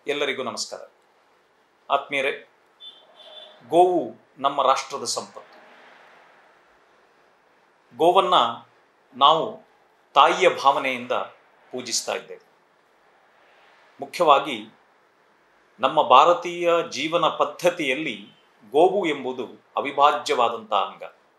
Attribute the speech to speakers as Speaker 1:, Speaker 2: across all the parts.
Speaker 1: ಎಲ್ಲರಿಗೂ ನಮಸ್ಕಾರ ಆತ್ಮೀಯರೇ ಗೋವು ನಮ್ಮ ರಾಷ್ಟ್ರದ ಸಂಪತ್ತು ಗೋವನ್ನು ನಾವು ತಾಯಿಯ ಭಾವನೆಯಿಂದ ಪೂಜಿಸ್ತಾ ಇದ್ದೇವೆ ಮುಖ್ಯವಾಗಿ ನಮ್ಮ ಭಾರತೀಯ ಜೀವನ ಪದ್ಧತಿಯಲ್ಲಿ ಗೋವು ಎಂಬುದು ಅವಿಭಾಜ್ಯವಾದಂಥ ಅಂಗ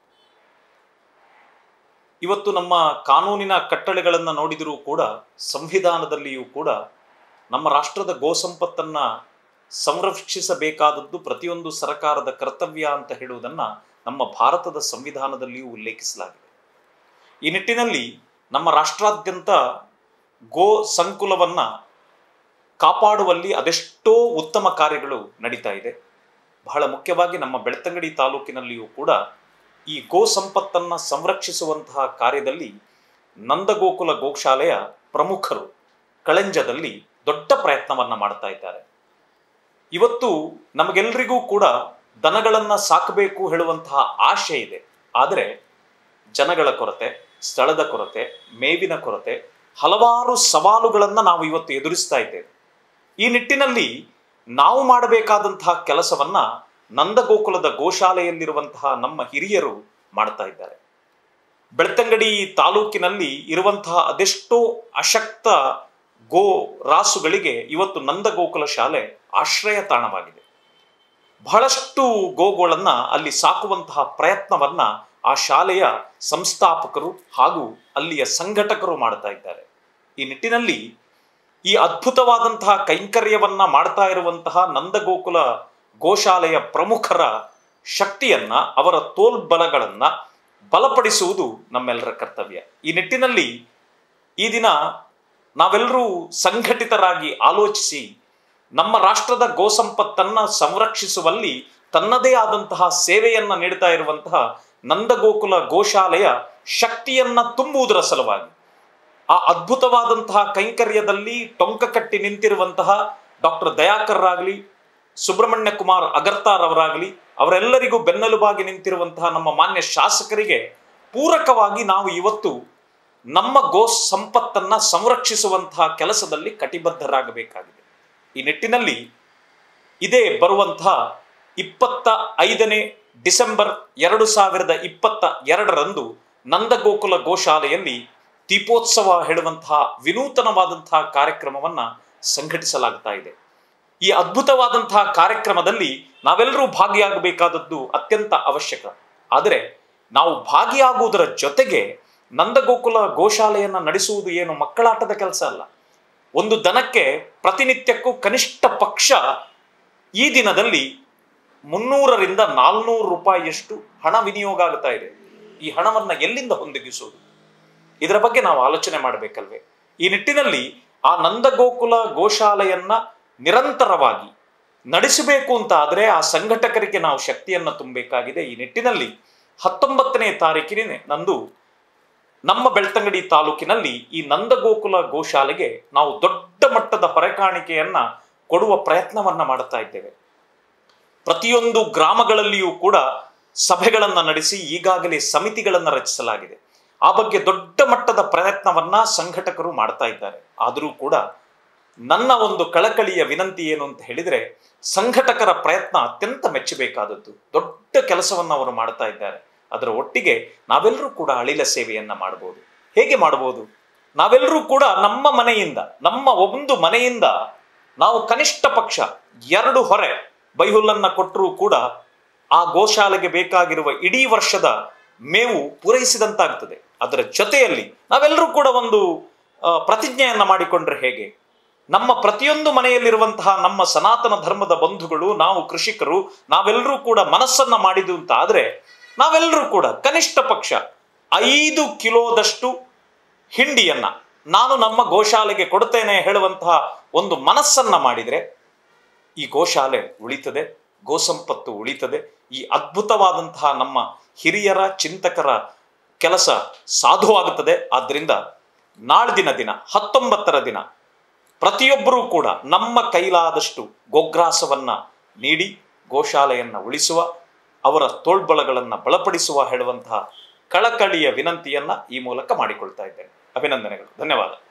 Speaker 1: ಇವತ್ತು ನಮ್ಮ ಕಾನೂನಿನ ಕಟ್ಟಳೆಗಳನ್ನು ನೋಡಿದರೂ ಕೂಡ ಸಂವಿಧಾನದಲ್ಲಿಯೂ ಕೂಡ ನಮ್ಮ ರಾಷ್ಟ್ರದ ಗೋ ಸಂಪತ್ತನ್ನು ಸಂರಕ್ಷಿಸಬೇಕಾದದ್ದು ಪ್ರತಿಯೊಂದು ಸರ್ಕಾರದ ಕರ್ತವ್ಯ ಅಂತ ಹೇಳುವುದನ್ನು ನಮ್ಮ ಭಾರತದ ಸಂವಿಧಾನದಲ್ಲಿಯೂ ಉಲ್ಲೇಖಿಸಲಾಗಿದೆ ಈ ನಿಟ್ಟಿನಲ್ಲಿ ನಮ್ಮ ರಾಷ್ಟ್ರಾದ್ಯಂತ ಗೋ ಸಂಕುಲವನ್ನು ಕಾಪಾಡುವಲ್ಲಿ ಅದೆಷ್ಟೋ ಉತ್ತಮ ಕಾರ್ಯಗಳು ನಡೀತಾ ಇದೆ ಬಹಳ ಮುಖ್ಯವಾಗಿ ನಮ್ಮ ಬೆಳ್ತಂಗಡಿ ತಾಲೂಕಿನಲ್ಲಿಯೂ ಕೂಡ ಈ ಗೋ ಸಂಪತ್ತನ್ನು ಸಂರಕ್ಷಿಸುವಂತಹ ಕಾರ್ಯದಲ್ಲಿ ನಂದಗೋಕುಲ ಗೋಶಾಲೆಯ ಪ್ರಮುಖರು ಕಳಂಜದಲ್ಲಿ ದೊಡ್ಡ ಪ್ರಯತ್ನವನ್ನು ಮಾಡ್ತಾ ಇದ್ದಾರೆ ಇವತ್ತು ನಮಗೆಲ್ಲರಿಗೂ ಕೂಡ ದನಗಳನ್ನು ಸಾಕಬೇಕು ಹೇಳುವಂತಹ ಆಶೆ ಇದೆ ಆದರೆ ಜನಗಳ ಕೊರತೆ ಸ್ಥಳದ ಕೊರತೆ ಮೇವಿನ ಕೊರತೆ ಹಲವಾರು ಸವಾಲುಗಳನ್ನು ನಾವು ಇವತ್ತು ಎದುರಿಸ್ತಾ ಇದ್ದೇವೆ ಈ ನಿಟ್ಟಿನಲ್ಲಿ ನಾವು ಮಾಡಬೇಕಾದಂತಹ ಕೆಲಸವನ್ನ ನಂದಗೋಕುಲದ ಗೋಶಾಲೆಯಲ್ಲಿರುವಂತಹ ನಮ್ಮ ಹಿರಿಯರು ಮಾಡ್ತಾ ಇದ್ದಾರೆ ಬೆಳ್ತಂಗಡಿ ತಾಲೂಕಿನಲ್ಲಿ ಇರುವಂತಹ ಅದೆಷ್ಟೋ ಅಶಕ್ತ ಗೋ ರಾಸುಗಳಿಗೆ ಇವತ್ತು ನಂದಗೋಕುಲ ಶಾಲೆ ಆಶ್ರಯ ತಾಣವಾಗಿದೆ ಬಹಳಷ್ಟು ಗೋಗಳನ್ನ ಅಲ್ಲಿ ಸಾಕುವಂತಹ ಪ್ರಯತ್ನವನ್ನ ಆ ಶಾಲೆಯ ಸಂಸ್ಥಾಪಕರು ಹಾಗೂ ಅಲ್ಲಿಯ ಸಂಘಟಕರು ಮಾಡ್ತಾ ಇದ್ದಾರೆ ಈ ನಿಟ್ಟಿನಲ್ಲಿ ಈ ಅದ್ಭುತವಾದಂತಹ ಕೈಂಕರ್ಯವನ್ನ ಮಾಡ್ತಾ ಇರುವಂತಹ ನಂದಗೋಕುಲ ಗೋಶಾಲೆಯ ಪ್ರಮುಖರ ಶಕ್ತಿಯನ್ನ ಅವರ ತೋಲ್ಬಲಗಳನ್ನ ಬಲಪಡಿಸುವುದು ನಮ್ಮೆಲ್ಲರ ಕರ್ತವ್ಯ ಈ ನಿಟ್ಟಿನಲ್ಲಿ ಈ ದಿನ ನಾವೆಲ್ಲರೂ ಸಂಘಟಿತರಾಗಿ ಆಲೋಚಿಸಿ ನಮ್ಮ ರಾಷ್ಟ್ರದ ಗೋಸಂಪತ್ತನ್ನ ಸಂರಕ್ಷಿಸುವಲ್ಲಿ ತನ್ನದೇ ಆದಂತಹ ಸೇವೆಯನ್ನ ನೀಡ್ತಾ ಇರುವಂತಹ ನಂದಗೋಕುಲ ಗೋಶಾಲೆಯ ಶಕ್ತಿಯನ್ನ ತುಂಬುವುದರ ಸಲುವಾಗಿ ಆ ಅದ್ಭುತವಾದಂತಹ ಕೈಂಕರ್ಯದಲ್ಲಿ ಟೊಂಕ ಕಟ್ಟಿ ನಿಂತಿರುವಂತಹ ಡಾಕ್ಟರ್ ದಯಾಕರ್ರಾಗಲಿ ಸುಬ್ರಹ್ಮಣ್ಯ ಕುಮಾರ್ ಅಗರ್ತಾರ್ ಅವರಾಗಲಿ ಅವರೆಲ್ಲರಿಗೂ ಬೆನ್ನೆಲುಬಾಗಿ ನಿಂತಿರುವಂತಹ ನಮ್ಮ ಮಾನ್ಯ ಶಾಸಕರಿಗೆ ಪೂರಕವಾಗಿ ನಾವು ಇವತ್ತು ನಮ್ಮ ಗೋ ಸಂಪತ್ತನ್ನ ಸಂರಕ್ಷಿಸುವಂತಹ ಕೆಲಸದಲ್ಲಿ ಕಟಿಬದ್ಧರಾಗಬೇಕಾಗಿದೆ ಈ ನಿಟ್ಟಿನಲ್ಲಿ ಇದೇ ಬರುವಂತಹ ಇಪ್ಪತ್ತ ಐದನೇ ಡಿಸೆಂಬರ್ ಎರಡು ಸಾವಿರದ ಇಪ್ಪತ್ತ ಎರಡರಂದು ನಂದಗೋಕುಲ ಗೋಶಾಲೆಯಲ್ಲಿ ದೀಪೋತ್ಸವ ಹೇಳುವಂತಹ ವಿನೂತನವಾದಂತಹ ಕಾರ್ಯಕ್ರಮವನ್ನ ಸಂಘಟಿಸಲಾಗ್ತಾ ಇದೆ ಈ ಅದ್ಭುತವಾದಂತಹ ಕಾರ್ಯಕ್ರಮದಲ್ಲಿ ನಾವೆಲ್ಲರೂ ಭಾಗಿಯಾಗಬೇಕಾದದ್ದು ಅತ್ಯಂತ ಅವಶ್ಯಕ ಆದರೆ ನಾವು ಭಾಗಿಯಾಗುವುದರ ಜೊತೆಗೆ ನಂದಗೋಕುಲ ಗೋಶಾಲೆಯನ್ನು ನಡೆಸುವುದು ಏನು ಮಕ್ಕಳಾಟದ ಕೆಲಸ ಅಲ್ಲ ಒಂದು ದನಕ್ಕೆ ಪ್ರತಿನಿತ್ಯಕ್ಕೂ ಕನಿಷ್ಠ ಪಕ್ಷ ಈ ದಿನದಲ್ಲಿ ಮುನ್ನೂರರಿಂದ ನಾಲ್ನೂರು ರೂಪಾಯಿಯಷ್ಟು ಹಣ ವಿನಿಯೋಗ ಆಗ್ತಾ ಇದೆ ಈ ಹಣವನ್ನು ಎಲ್ಲಿಂದ ಹೊಂದಿಗಿಸುವುದು ಇದರ ಬಗ್ಗೆ ನಾವು ಆಲೋಚನೆ ಮಾಡಬೇಕಲ್ವೇ ಈ ನಿಟ್ಟಿನಲ್ಲಿ ಆ ನಂದಗೋಕುಲ ಗೋಶಾಲೆಯನ್ನ ನಿರಂತರವಾಗಿ ನಡೆಸಬೇಕು ಅಂತ ಆದರೆ ಆ ಸಂಘಟಕರಿಗೆ ನಾವು ಶಕ್ತಿಯನ್ನು ತುಂಬಬೇಕಾಗಿದೆ ಈ ನಿಟ್ಟಿನಲ್ಲಿ ಹತ್ತೊಂಬತ್ತನೇ ತಾರೀಕಿನ ನಂದು ನಮ್ಮ ಬೆಳ್ತಂಗಡಿ ತಾಲೂಕಿನಲ್ಲಿ ಈ ನಂದಗೋಕುಲ ಗೋಶಾಲೆಗೆ ನಾವು ದೊಡ್ಡ ಮಟ್ಟದ ಹೊರೆಕಾಣಿಕೆಯನ್ನ ಕೊಡುವ ಪ್ರಯತ್ನವನ್ನ ಮಾಡುತ್ತಾ ಇದ್ದೇವೆ ಪ್ರತಿಯೊಂದು ಗ್ರಾಮಗಳಲ್ಲಿಯೂ ಕೂಡ ಸಭೆಗಳನ್ನು ನಡೆಸಿ ಈಗಾಗಲೇ ಸಮಿತಿಗಳನ್ನು ರಚಿಸಲಾಗಿದೆ ಆ ಬಗ್ಗೆ ದೊಡ್ಡ ಮಟ್ಟದ ಪ್ರಯತ್ನವನ್ನ ಸಂಘಟಕರು ಮಾಡ್ತಾ ಇದ್ದಾರೆ ಆದರೂ ಕೂಡ ನನ್ನ ಒಂದು ಕಳಕಳಿಯ ವಿನಂತಿ ಏನು ಅಂತ ಹೇಳಿದರೆ ಸಂಘಟಕರ ಪ್ರಯತ್ನ ಅತ್ಯಂತ ಮೆಚ್ಚಬೇಕಾದದ್ದು ದೊಡ್ಡ ಕೆಲಸವನ್ನು ಅವರು ಮಾಡ್ತಾ ಇದ್ದಾರೆ ಅದರ ಒಟ್ಟಿಗೆ ನಾವೆಲ್ಲರೂ ಕೂಡ ಅಳಿಲ ಸೇವೆಯನ್ನ ಮಾಡಬಹುದು ಹೇಗೆ ಮಾಡಬಹುದು ನಾವೆಲ್ಲರೂ ಕೂಡ ನಮ್ಮ ಮನೆಯಿಂದ ನಮ್ಮ ಒಂದು ಮನೆಯಿಂದ ನಾವು ಕನಿಷ್ಠ ಪಕ್ಷ ಎರಡು ಹೊರೆ ಬೈಹುಲ್ಲನ್ನ ಕೊಟ್ಟರೂ ಕೂಡ ಆ ಗೋಶಾಲೆಗೆ ಬೇಕಾಗಿರುವ ಇಡೀ ವರ್ಷದ ಮೇವು ಪೂರೈಸಿದಂತಾಗ್ತದೆ ಅದರ ಜೊತೆಯಲ್ಲಿ ನಾವೆಲ್ಲರೂ ಕೂಡ ಒಂದು ಪ್ರತಿಜ್ಞೆಯನ್ನ ಮಾಡಿಕೊಂಡ್ರೆ ಹೇಗೆ ನಮ್ಮ ಪ್ರತಿಯೊಂದು ಮನೆಯಲ್ಲಿರುವಂತಹ ನಮ್ಮ ಸನಾತನ ಧರ್ಮದ ಬಂಧುಗಳು ನಾವು ಕೃಷಿಕರು ನಾವೆಲ್ಲರೂ ಕೂಡ ಮನಸ್ಸನ್ನ ಮಾಡಿದ್ದು ಅಂತ ಆದ್ರೆ ನಾವೆಲ್ಲರೂ ಕೂಡ ಕನಿಷ್ಠ ಪಕ್ಷ ಐದು ಕಿಲೋದಷ್ಟು ಹಿಂಡಿಯನ್ನ ನಾನು ನಮ್ಮ ಗೋಶಾಲೆಗೆ ಕೊಡ್ತೇನೆ ಹೇಳುವಂತಹ ಒಂದು ಮನಸ್ಸನ್ನ ಮಾಡಿದರೆ ಈ ಗೋಶಾಲೆ ಉಳಿತದೆ ಗೋಸಂಪತ್ತು ಉಳಿತದೆ ಈ ಅದ್ಭುತವಾದಂತಹ ನಮ್ಮ ಹಿರಿಯರ ಚಿಂತಕರ ಕೆಲಸ ಸಾಧುವಾಗುತ್ತದೆ ಆದ್ದರಿಂದ ನಾಳ್ದಿನ ದಿನ ಹತ್ತೊಂಬತ್ತರ ದಿನ ಪ್ರತಿಯೊಬ್ಬರೂ ಕೂಡ ನಮ್ಮ ಕೈಲಾದಷ್ಟು ಗೋಗ್ರಾಸವನ್ನ ನೀಡಿ ಗೋಶಾಲೆಯನ್ನು ಉಳಿಸುವ ಅವರ ತೋಳ್ಬಳಗಳನ್ನು ಬಲಪಡಿಸುವ ಹೇಳುವಂತಹ ಕಳಕಳಿಯ ವಿನಂತಿಯನ್ನ ಈ ಮೂಲಕ ಮಾಡಿಕೊಳ್ತಾ ಇದ್ದೇನೆ ಅಭಿನಂದನೆಗಳು ಧನ್ಯವಾದ